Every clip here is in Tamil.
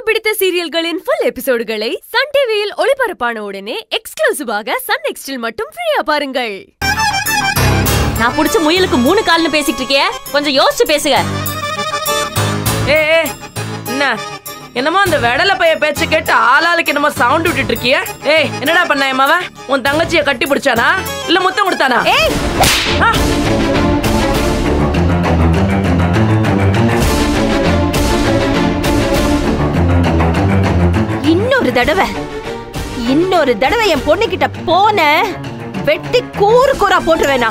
பிடித்த சீரியல்களின் ஃபுல் எபிசோடுகளை சன் டிவியில் ஒளிபரப்பான உடனே எக்ஸ்க்ளூசிவாக சன் நெக்ஸ்டில் மட்டும் ஃப்ரீயா பாருங்கள் நான் புடிச்ச முயலுக்கு மூணு கால்னு பேசிட்டு இருக்கிய கொஞ்சம் யோசிச்சு பேசுங்க ஏ ஏ, என்ன என்னமோ அந்த வெடல பைய பேச்ச கேட்டு ஆளாளுக்கு என்னமோ சவுண்ட் விட்டுட்டு இருக்கிய ஏய் என்னடா பண்ண என் மவன் உன் தங்கச்சிய கட்டி பிடிச்சானா இல்ல முத்தம் கொடுத்தானா ஏய் ஆ, இன்னொரு தடவை இன்னொரு தடவை என் பொண்ணு கிட்ட போன வெட்டி கூறு கூறா போட்டுருவேனா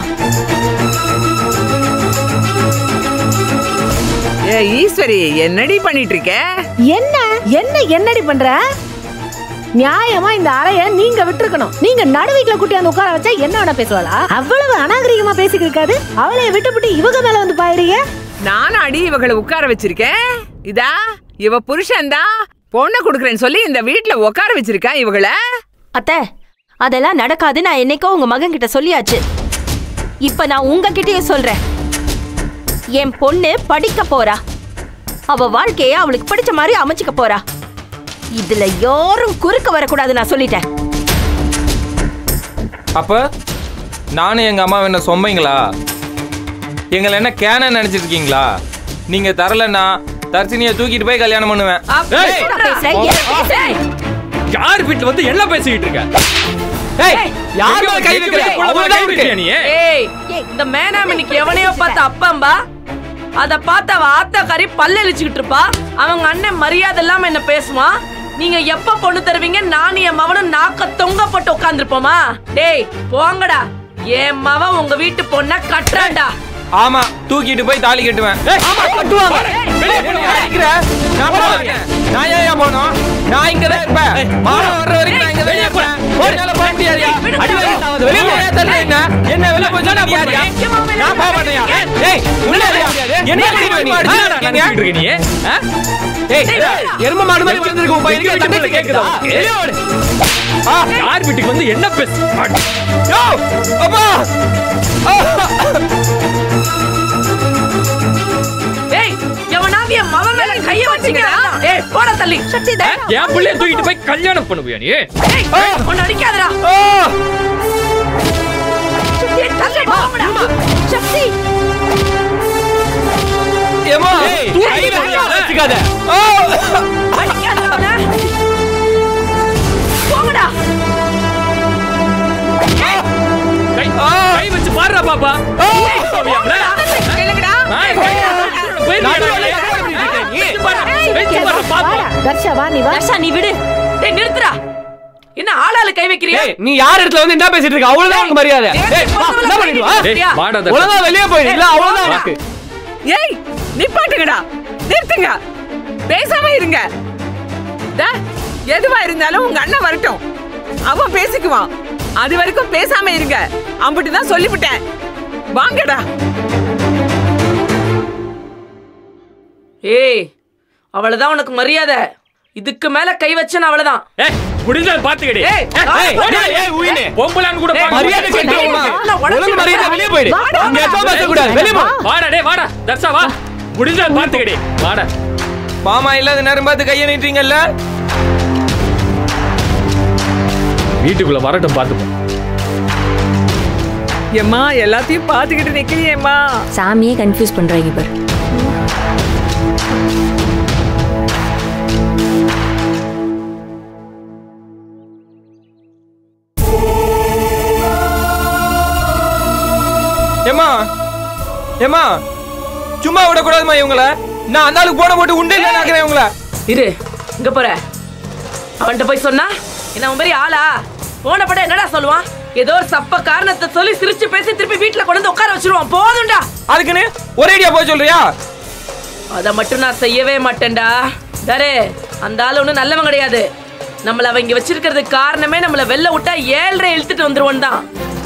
ஏ ஈஸ்வரி என்னடி பண்ணிட்டு இருக்க என்ன என்ன என்னடி பண்ற நியாயமா இந்த அறைய நீங்க விட்டுருக்கணும் நீங்க நடுவீட்ல குட்டியாந்து உட்கார வச்சா என்ன வேணா பேசுவாளா அவ்வளவு அநாகரிகமா பேசிக்கிட்டு இருக்காது அவளைய விட்டுப்புட்டு இவங்க மேல வந்து பாயிறீங்க நானும் அடி இவகளை உட்கார வச்சிருக்கேன் இதா இவ புருஷன் தான் பொண்ணை கொடுக்குறேன்னு சொல்லி இந்த வீட்ல உட்கார வச்சிருக்கா இவங்கள அத்தை அதெல்லாம் நடக்காது நான் என்னைக்கோ உங்க மகன் கிட்ட சொல்லியாச்சு இப்ப நான் உங்ககிட்டயும் சொல்றேன் என் பொண்ணு படிக்க போறா அவ வாழ்க்கைய அவளுக்கு பிடிச்ச மாதிரி அமைச்சுக்க போறா இதுல யாரும் குறுக்க வரக்கூடாது நான் சொல்லிட்டேன் அப்ப நானும் எங்க அம்மா என்ன சொம்பைங்களா எங்களை என்ன கேன நினைச்சிட்டு இருக்கீங்களா நீங்க தரலன்னா தர்சினிய தூக்கிட்டு போய் கல்யாணம் பண்ணுவேன் அப்படி ஏய், சொல்றா. பேசுறேன், ஏன் பேசுறேன்? யார் வீட்டுல வந்து என்ன பேசிக்கிட்டு இருக்க ஏய், யார் மேல கை வைக்கிற? அவ்வளவுதான் இருக்கு. ஏய் இந்த மேனாம் இன்னைக்கு எவனையோ பார்த்த அப்பம்பா அத பார்த்து அவ ஆத்தா கறி பல்லழிச்சுக்கிட்டு இருப்பா அவங்க அண்ணன் மரியாதை இல்லாம என்ன பேசுவான் நீங்க எப்ப பொண்ணு தருவீங்க நானும் என் மவனும் நாக்க தொங்க போட்டு உட்காந்துருப்போமா டேய் போங்கடா என் மவன் உங்க வீட்டு பொண்ண கட்டுறான்டா ஆமா தூக்கிட்டு போய் தாலி கட்டுவேன் ஆமா கட்டுவாங்க வெளியே என்ன போங்க. அடிக்கிற? நான் போக மாட்டேன். நான் ஏன் ஏன் போகணும்? நான் இங்கதான் இருப்பேன். மானம் வர்ற வரைக்கும் நான் இங்கதான் இருப்பேன். என்னால போக முடியாதுயா. அடி வாங்கி வெளியே போய் ஏன் தள்ளுற என்ன? என்ன வெளியே போய் சொன்னா நீ யாருயா? நான் போக மாட்டேன்யா. ஏய், உள்ள யாருயா? என்ன அடிக்கிற நீ? என்னடா அடிச்சிட்டு நினைச்சிட்டு இருக்க நீ? ஆ? ஏய், எருமை மாடு மாதிரி வளர்ந்திருக்க உன் பையனுக்கு எங்க தங்கச்சி கேக்குதா? கேக்குதா? வெளியே ஓடு. ஆ, யார் வீட்டுக்கு வந்து என்ன பேசு யோ, அப்பா. ஏய் எவனாவது என் மவன் மேல கைய வச்சீங்க ஏய் போட தள்ளி சக்தி என் பிள்ளைய தூக்கிட்டு போய் கல்யாணம் பண்ணுவியா நீ ஏய் உன்னை அடிக்காதடா ஆ. ஏய் தள்ளி போங்கடா சக்தி ஏம்மா, ஏய், தூக்கி கையில போடுறா. வச்சுக்காத. ஆ. அடிக்காதடா அவனை. போங்கடா கை கை வச்சு பாடுறா பாப்பா போவியாம்ல? ஆ, கை போயிருவியாடா நீ? வச்சு பாரு, வச்சு பாரு, பாப்பா. வாடா, தர்ஷா வா நீ வா தர்ஷா நீ விடு டேய் நிறுத்துடா என்ன ஆளாளு கை வைக்கிறியா ஏய், நீ யார் இடத்துல வந்து என்ன பேசிட்டு இருக்க அவ்வளவுதான் உனக்கு மரியாதை ஏய், வா, என்ன பண்ணிட்டு வா? டேய், வாடா தர்ஷா. ஒழுங்கா வெளியே போயிடு இல்ல அவ்வளவுதான் உனக்கு ஏய் நிப்பாட்டுங்கடா நிறுத்துங்க பேசாம இருங்க டா, எதுவா இருந்தாலும் உங்க அண்ணன் வரட்டும் அவன் பேசிக்குவான் அது வரைக்கும் பேசாம இருங்க அம்பிட்டு சொல்லிவிட்டேன் வாங்கடா ஏய் அவ்வளவுதான் உனக்கு மரியாதை இதுக்கு மேல கை வச்சேன் அவ்வளவுதான் ஏய், முடிஞ்சா பாத்துக்கடி. ஏய், ஏய், ஓடி, ஏய், ஏய், உயினே. பொம்பளைன்னு கூட ஏய், பார்க்க மரியாதை மாட்டேன். கேட்டு ஏய், போமா. நான் உடச்சு ஒழுங்கு மரியாதை வெளியே போயிடு வாடா. இங்க எப்பவும் பேசக்கூடாது வெளியே போ வாடா டேய் வாடா தர்ஷா வா முடிஞ்சா பாத்துக்கடி வாடா மாமா இல்லாத நேரம் பார்த்து கையை நீட்டுறீங்கல்ல வீட்டுக்குள்ள வரட்டும் பாத்துப்போம் ஏம்மா எல்லாத்தையும் பாத்துக்கிட்டு நிக்கிறியேம்மா சாமியே கன்ஃபியூஸ் பண்றாங்க பாரு ஏமா ஏமா சும்மா விடக்கூடாதுமா இவங்கள நான் அந்த ஆளுக்கு போன போட்டு உண்டே நினைக்கிறேன் இவங்கள இரு இங்க போற அவன்கிட்ட போய் சொன்னா என்ன உன் மாதிரி ஆளா போன படம் என்னடா சொல்லுவான் ஏதோ ஒரு சப்ப காரணத்தை சொல்லி சிரிச்சு பேசி திருப்பி வீட்டுல கொண்டு வந்து உட்கார வச்சிருவான் போதும்டா அதுக்குன்னு ஒரேடியா போய் சொல்றியா அத மட்டும் நான் செய்யவே மாட்டேன்டா தரே அந்த ஆளு ஒண்ணும் நல்லவன் கிடையாது நம்மள அவங்க வச்சிருக்கிறதுக்கு காரணமே நம்மள வெளில விட்டா ஏழ்ரை இழுத்துட்டு வந்துருவான் தான்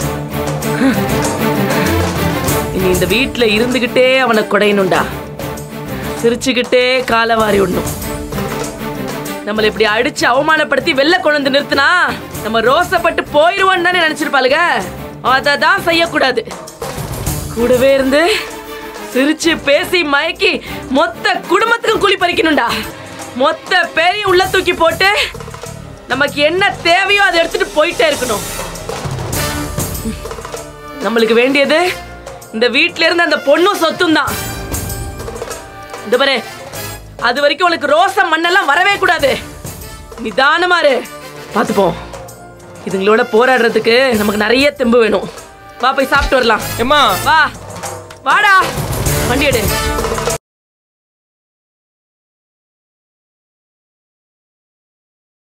இனி இந்த வீட்டுல இருந்துகிட்டே அவனை குடையணும்டா சிரிச்சுக்கிட்டே காலை வாரி விடணும் நம்மள இப்படி அடிச்சு அவமானப்படுத்தி வெளில கொண்டு வந்து நிறுத்தினா நம்ம ரோசப்பட்டு போயிருவோம்னு தானே நினைச்சிருப்பாளுங்க அதை தான் செய்யக்கூடாது கூடவே இருந்து சிரிச்சு பேசி மயக்கி மொத்த குடும்பத்துக்கும் குழி பறிக்கணும்டா மொத்த பேரையும் உள்ள தூக்கி போட்டு நமக்கு என்ன தேவையோ அதை எடுத்துட்டு போயிட்டே இருக்கணும் நம்மளுக்கு வேண்டியது இந்த வீட்ல இருந்து அந்த பொண்ணும் சொத்தும் தான் இந்த பாரு அது வரைக்கும் உனக்கு ரோசம் மண்ணெல்லாம் வரவே கூடாது நிதானமா இரு பார்த்துப்போம் இதுங்களோட போராடுறதுக்கு நமக்கு நிறைய தெம்பு வேணும் வா போய் சாப்பிட்டு வரலாம் ஏம்மா வா வாடா வண்டி எடு